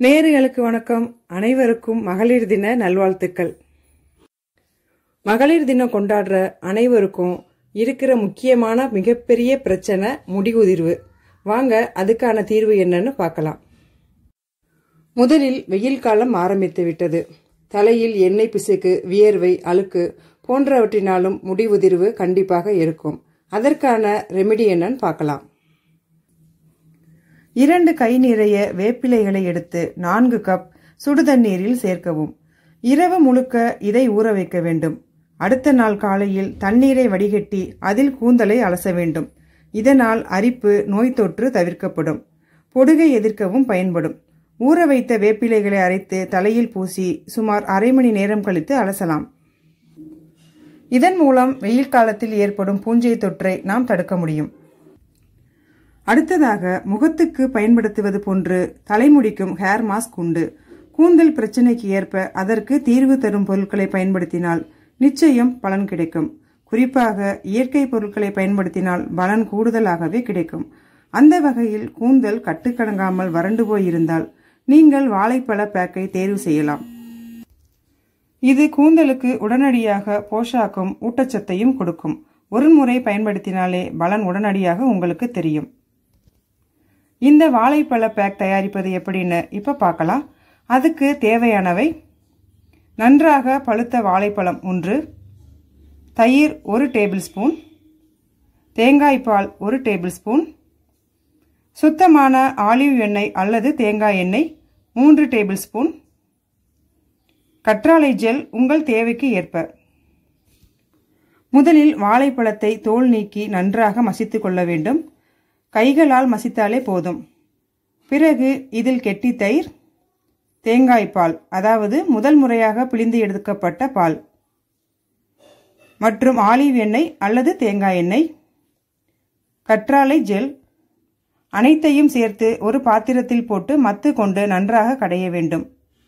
நேயர்களுக்கு வணக்கம் அனைவருக்கும் மகளிர் தின நல்வாழ்த்துக்கள் மகளிர் தினம் கொண்டாடுற அனைவருக்கும் இருக்கிற முக்கியமான மிகப்பெரிய பிரச்சனை முடிவுதிர்வு வாங்க அதுக்கான தீர்வு என்னன்னு பார்க்கலாம் முதலில் வெயில் காலம் ஆரம்பித்து விட்டது தலையில் எண்ணெய் பிசுக்கு வியர்வை அழுக்கு போன்றவற்றினாலும் முடிவுதிர்வு கண்டிப்பாக இருக்கும் அதற்கான ரெமெடி என்னன்னு பார்க்கலாம் இரண்டு கை நிறைய வேப்பிலைகளை எடுத்து நான்கு கப் சுடுதண்ணீரில் சேர்க்கவும் இரவு முழுக்க இதை ஊற வைக்க வேண்டும் அடுத்த நாள் காலையில் தண்ணீரை வடிகட்டி அதில் கூந்தலை அலச வேண்டும் இதனால் அரிப்பு நோய் தொற்று தவிர்க்கப்படும் பொடுகை எதிர்க்கவும் பயன்படும் ஊற வைத்த வேப்பிலைகளை அரைத்து தலையில் பூசி சுமார் அரை மணி நேரம் கழித்து அலசலாம் இதன் மூலம் வெயில் காலத்தில் ஏற்படும் பூஞ்சை தொற்றை நாம் தடுக்க முடியும் அடுத்ததாக முகத்துக்கு பயன்படுத்துவது போன்று தலைமுடிக்கும் ஹேர் மாஸ்க் உண்டு கூந்தல் பிரச்சனைக்கு ஏற்ப அதற்கு தீர்வு தரும் பொருட்களை பயன்படுத்தினால் நிச்சயம் பலன் கிடைக்கும் குறிப்பாக இயற்கை பொருட்களை பயன்படுத்தினால் பலன் கூடுதலாகவே கிடைக்கும் அந்த வகையில் கூந்தல் கட்டுக்கடங்காமல் வறண்டு போயிருந்தால் நீங்கள் வாழைப்பழ பேக்கை தேர்வு செய்யலாம் இது கூந்தலுக்கு உடனடியாக போஷாக்கும் ஊட்டச்சத்தையும் கொடுக்கும் ஒரு முறை பயன்படுத்தினாலே பலன் உடனடியாக உங்களுக்கு தெரியும் இந்த வாழைப்பழ பேக் தயாரிப்பது எப்படின்னு இப்போ பார்க்கலாம் அதுக்கு தேவையானவை நன்றாக பழுத்த வாழைப்பழம் ஒன்று தயிர் ஒரு டேபிள் ஸ்பூன் தேங்காய் பால் ஒரு டேபிள் ஸ்பூன் சுத்தமான ஆலிவ் எண்ணெய் அல்லது தேங்காய் எண்ணெய் மூன்று டேபிள் ஸ்பூன் கற்றாழை ஜெல் உங்கள் தேவைக்கு ஏற்ப முதலில் வாழைப்பழத்தை தோல் நீக்கி நன்றாக மசித்து கொள்ள வேண்டும் கைகளால் மசித்தாலே போதும் பிறகு இதில் கெட்டி தயிர் தேங்காய் பால் அதாவது முதல் முறையாக பிழிந்து எடுக்கப்பட்ட பால் மற்றும் ஆலிவ் எண்ணெய் அல்லது தேங்காய் எண்ணெய் கற்றாழை ஜெல் அனைத்தையும் சேர்த்து ஒரு பாத்திரத்தில் போட்டு மத்து கொண்டு நன்றாக கடைய வேண்டும்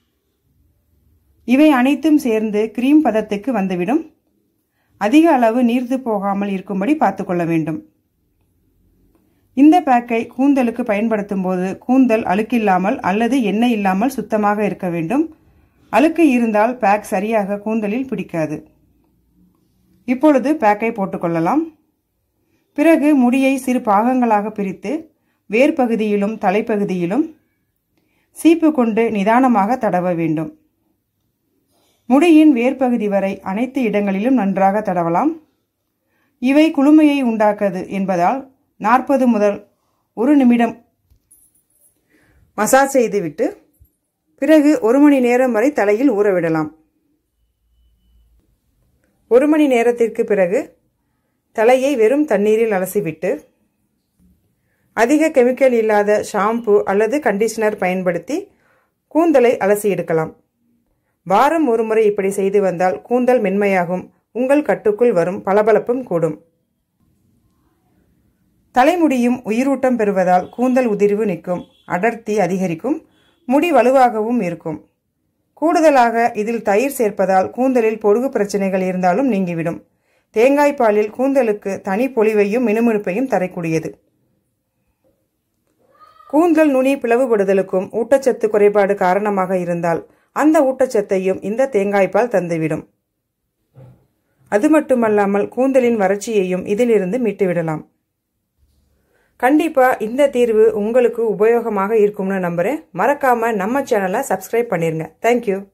இவை அனைத்தும் சேர்ந்து கிரீம் பதத்துக்கு வந்துவிடும் அதிக அளவு நீர்த்து போகாமல் இருக்கும்படி பார்த்துக்கொள்ள வேண்டும் இந்த பேக்கை கூந்தலுக்கு பயன்படுத்தும் போது கூந்தல் அழுக்கில்லாமல் அல்லது எண்ணெய் இல்லாமல் சுத்தமாக இருக்க வேண்டும் அழுக்கு இருந்தால் பேக் சரியாக கூந்தலில் பிடிக்காது இப்பொழுது பேக்கை போட்டுக்கொள்ளலாம் பிறகு முடியை சிறு பாகங்களாக பிரித்து வேர்பகுதியிலும் தலைப்பகுதியிலும் சீப்பு கொண்டு நிதானமாக தடவ வேண்டும் முடியின் வேர்பகுதி வரை அனைத்து இடங்களிலும் நன்றாக தடவலாம் இவை குளுமையை உண்டாக்காது என்பதால் நாற்பது முதல் ஒரு நிமிடம் மசாஜ் செய்துவிட்டு பிறகு ஒரு மணி நேரம் வரை தலையில் ஊறவிடலாம் ஒரு மணி நேரத்திற்கு பிறகு தலையை வெறும் தண்ணீரில் அலசிவிட்டு அதிக கெமிக்கல் இல்லாத ஷாம்பு அல்லது கண்டிஷனர் பயன்படுத்தி கூந்தலை அலசி எடுக்கலாம் வாரம் ஒரு முறை இப்படி செய்து வந்தால் கூந்தல் மென்மையாகும் உங்கள் கட்டுக்குள் வரும் பளபளப்பும் கூடும் தலைமுடியும் உயிரூட்டம் பெறுவதால் கூந்தல் உதிர்வு நிற்கும் அடர்த்தி அதிகரிக்கும் முடி வலுவாகவும் இருக்கும் கூடுதலாக இதில் தயிர் சேர்ப்பதால் கூந்தலில் பொடுகு பிரச்சனைகள் இருந்தாலும் நீங்கிவிடும் தேங்காய் பாலில் கூந்தலுக்கு தனி பொலிவையும் மினுமினுப்பையும் தரக்கூடியது கூந்தல் நுனி பிளவுபடுதலுக்கும் ஊட்டச்சத்து குறைபாடு காரணமாக இருந்தால் அந்த ஊட்டச்சத்தையும் இந்த தேங்காய்பால் தந்துவிடும் அது மட்டுமல்லாமல் கூந்தலின் வறட்சியையும் இதிலிருந்து மீட்டுவிடலாம் கண்டிப்பா இந்த தீர்வு உங்களுக்கு உபயோகமாக இருக்கும்னு நம்புறேன் மறக்காம நம்ம சேனலை சப்ஸ்கிரைப் பண்ணிருங்க தேங்க்யூ